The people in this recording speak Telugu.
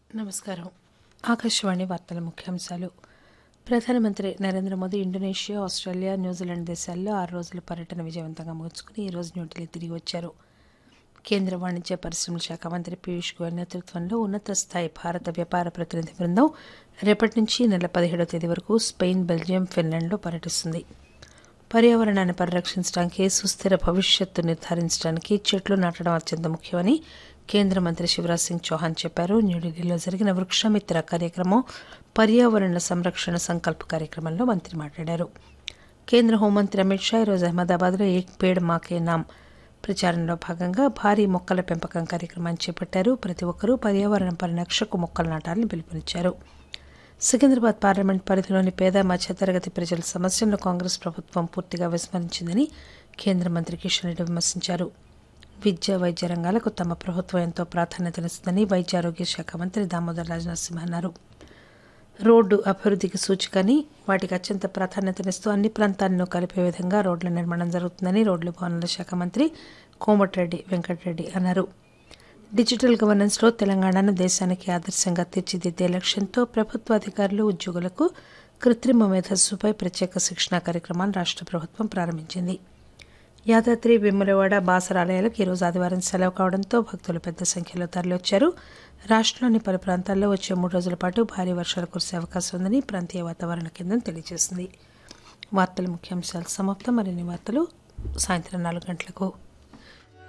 నమస్కారం ఆకాశవాణి వార్తల ముఖ్యాంశాలు ప్రధానమంత్రి Narendra Modi Indonesia Australia New Zealand దేశాల్లో ఆరు రోజుల పర్యటన విజయవంతంగా ముగించుకుని ఈ రోజు న్యూఢిల్లీ తిరిగి వచ్చారు కేంద్ర వాణిజ్య పరిశ్రమల శాఖ మంత్రి పీయూష్ గోయల్ నేతృత్వంలో ఉన్నత స్థాయి భారత వ్యాపార ప్రతినిధి బృందం రేపటి నుంచి ఈ నెల పదిహేడవ తేదీ వరకు స్పెయిన్ బెల్జియం ఫిన్లాండ్లో పర్యటిస్తుంది పర్యావరణాన్ని పరిరక్షించడానికి సుస్థిర భవిష్యత్తు నిర్ధారించడానికి చెట్లు నాటడం అత్యంత ముఖ్యమని కేంద్ర మంత్రి శివరాజ్ సింగ్ చౌహాన్ చెప్పారు న్యూఢిల్లీలో జరిగిన వృక్షమిత్ర కార్యక్రమం పర్యావరణ సంరక్షణ సంకల్ప కార్యక్రమంలో మంత్రి మాట్లాడారు కేంద్ర హోంమంత్రి అమిత్ షా ఈరోజు అహ్మదాబాద్లో ఏక్ పేడ్ మాకే నామ్ ప్రచారంలో భాగంగా భారీ మొక్కల పెంపకం కార్యక్రమాన్ని చేపట్టారు ప్రతి ఒక్కరూ పర్యావరణ పరిరక్షకు మొక్కలు నాటాలని పిలుపునిచ్చారు సికింద్రాబాద్ పార్లమెంట్ పరిధిలోని పేద మధ్యతరగతి ప్రజల సమస్యలను కాంగ్రెస్ ప్రభుత్వం పూర్తిగా విస్మరించిందని కేంద్ర మంత్రి కిషన్ రెడ్డి విమర్శించారు విద్య వైద్య రంగాలకు తమ ప్రభుత్వం ఎంతో ప్రాధాన్యతనిస్తుందని వైద్య ఆరోగ్య శాఖ మంత్రి దామోదర్ రాజనాథ్ సింగ్ అన్నారు రోడ్డు అభివృద్ధికి సూచికని వాటికి అత్యంత ప్రాధాన్యతనిస్తూ అన్ని ప్రాంతాలను కలిపే విధంగా రోడ్ల నిర్మాణం జరుగుతుందని రోడ్లు భవనాల శాఖ మంత్రి కోమటిరెడ్డి వెంకటరెడ్డి అన్నారు డిజిటల్ గవర్నెన్స్లో తెలంగాణను దేశానికి ఆదర్శంగా తీర్చిదిద్దే లక్ష్యంతో ప్రభుత్వ అధికారులు ఉద్యోగులకు కృత్రిమ మేధస్సుపై ప్రత్యేక శిక్షణా కార్యక్రమాన్ని రాష్ట్ర ప్రభుత్వం ప్రారంభించింది యాదాద్రి వేములవాడ బాసర ఆలయాలకు ఈరోజు ఆదివారం సెలవు కావడంతో భక్తులు పెద్ద సంఖ్యలో తరలివచ్చారు రాష్ట్రంలోని పలు ప్రాంతాల్లో వచ్చే మూడు రోజుల పాటు భారీ వర్షాలు కురిసే అవకాశం ఉందని ప్రాంతీయ వాతావరణ కేంద్రం తెలియజేసింది వార్తల ముఖ్యాంశాలు సమాప్తం మరిన్ని వార్తలు సాయంత్రం నాలుగు గంటలకు